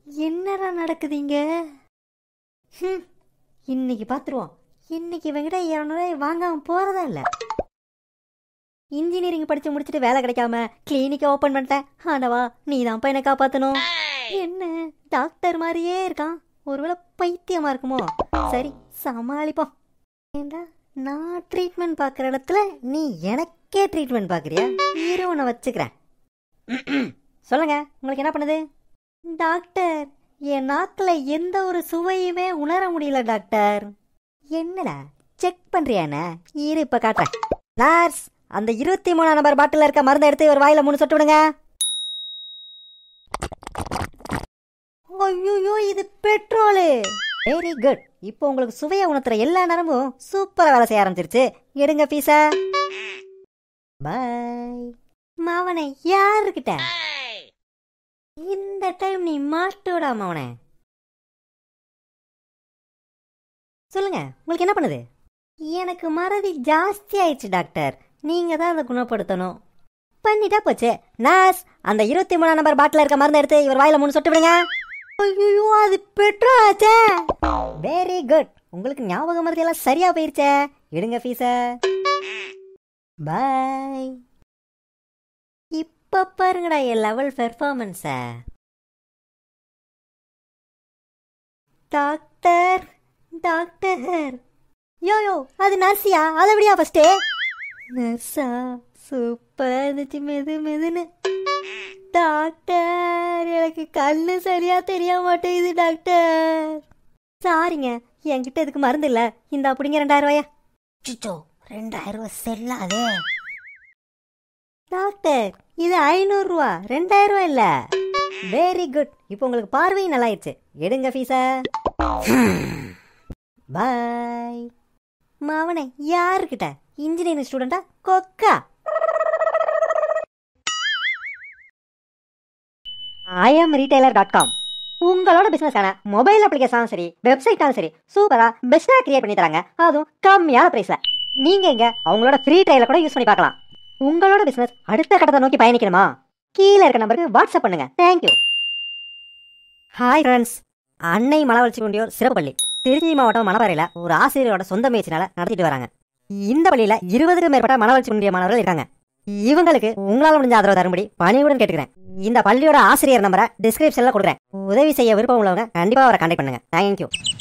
என்னடா நடக்குதுங்க ஹம், இன்னைக்கு பார்த்துருவோம் இன்னைக்கு இவங்கிட்ட இரநூறுவாய் வாங்காம போறதா இல்ல இன்ஜினியரிங் படிச்சு முடிச்சுட்டு வேலை கிடைக்காம கிளினிக்கை ஓபன் பண்ணிட்டேன் ஆண்டவா நீ தான் என்னை காப்பாத்தணும் என்ன டாக்டர் மாதிரியே இருக்கான் ஒருவேளை பைத்தியமா இருக்குமோ சரி சமாளிப்போம் ஏண்டா நான் ட்ரீட்மெண்ட் பார்க்குற இடத்துல நீ எனக்கே ட்ரீட்மெண்ட் பார்க்குறியா இரு உன்னை வச்சுக்கிறேன் சொல்லுங்க உங்களுக்கு என்ன பண்ணுது டாக்டர் என் நாக்கில் எந்த ஒரு சுவையுமே உணர முடியல டாக்டர் என்னடா செக் பண்றியாண்ணா இரு இப்ப காட்டுறேன் நர்ஸ் அந்த இருபத்தி மூணாம் நம்பர் பாட்டில் இருக்க மருந்தை எடுத்து ஒரு வாயில மூணு சொட்டு விடுங்க ஐயோ இது பெட்ரோலு வெரி குட் இப்போ உங்களுக்கு சுவையை உணர்த்துற எல்லா நேரமும் சூப்பரா வேலை செய்ய ஆரம்பிச்சிருச்சு எடுங்க பீஸா பாய் மாவனை யாருக்கிட்ட இந்த டைம் நீ மாட்டோடா மாவனே சொல்லுங்க உங்களுக்கு என்ன பண்ணுது எனக்கு மறதி ஜாஸ்தி ஆயிடுச்சு டாக்டர் நீங்க தான் அதை குணப்படுத்தணும் பண்ணிட்டா போச்சு நர்ஸ் அந்த இருபத்தி மூணாம் நம்பர் பாட்டில் இருக்க மருந்து எடுத்து இவர் வாயில மூணு சொட்டு விடுங்க ஐயோ அது பெட்ரோல் ஆச்சே வெரி குட் உங்களுக்கு ஞாபகம் மருதி எல்லாம் சரியா போயிருச்சே எடுங்க ஃபீஸ பாய் இப்ப பாருங்கடா என் லெவல் பெர்ஃபார்மன்ஸ டாக்டர் டாக்டர் யோயோ அது நர்ஸியா அது எப்படியா ஃபர்ஸ்ட் நர்ஸா சூப்பரா இருந்துச்சு மெது மெதுன்னு டாக்டர் எனக்கு கண்ணு சரியா தெரிய மாட்டேங்குது டாக்டர் சாரிங்க என்கிட்ட இதுக்கு மருந்து இல்ல இந்த அப்படிங்க ரெண்டாயிரம் ரூபாயா சிச்சோ ரெண்டாயிரம் ரூபாய் செல்லாதே டாக்டர் இது ஐநூறு ரூபா ரெண்டாயிரம் ரூபாய் இல்ல வெரி குட் இப்போ உங்களுக்கு பார்வையும் நல்லாயிருச்சு எடுங்க ஃபீஸ பாய் மாவனே யாருக்கிட்ட இன்ஜினியரிங் ஸ்டூடெண்டா கொக்கா ஐஎம் ரீட்டைலர் டாட் காம் உங்களோட பிசினஸ்க்கான மொபைல் அப்ளிகேஷனும் சரி வெப்சைட்டாலும் சரி சூப்பரா பெஸ்டா கிரியேட் பண்ணி தராங்க அதுவும் கம்மியான பிரைஸ்ல நீங்க இங்க அவங்களோட ஃப்ரீ ட்ரையல கூட யூஸ் பண்ணி பார்க்கலாம் உங்களோட பிசினஸ் அடுத்த கட்டத்தை நோக்கி பயணிக்கணுமா கீழே இருக்க நம்பருக்கு வாட்ஸ்அப் பண்ணுங்க தேங்க்யூ ஹாய் ஃப்ரெண்ட்ஸ் அன்னை மலவளர்ச்சி குண்டியோர் சிறப்பு பள்ளி திருச்சி மாவட்டம் மணப்பாறையில் ஒரு ஆசிரியரோட சொந்த முயற்சினால நடத்திட்டு வராங்க இந்த பள்ளியில இருபதுக்கும் மேற்பட்ட மனவளர்ச்சி குன்றிய மாணவர்கள் இருக்காங்க இவங்களுக்கு உங்களால் முடிஞ்ச ஆதரவு தரும்படி பணியுடன் கேட்டுக்கிறேன் இந்த பள்ளியோட ஆசிரியர் நம்பரை டிஸ்கிரிப்ஷன்ல கொடுக்குறேன் உதவி செய்ய விருப்பம் உள்ளவங்க கண்டிப்பா அவரை கான்டாக்ட் பண்ணுங்க தேங்க்யூ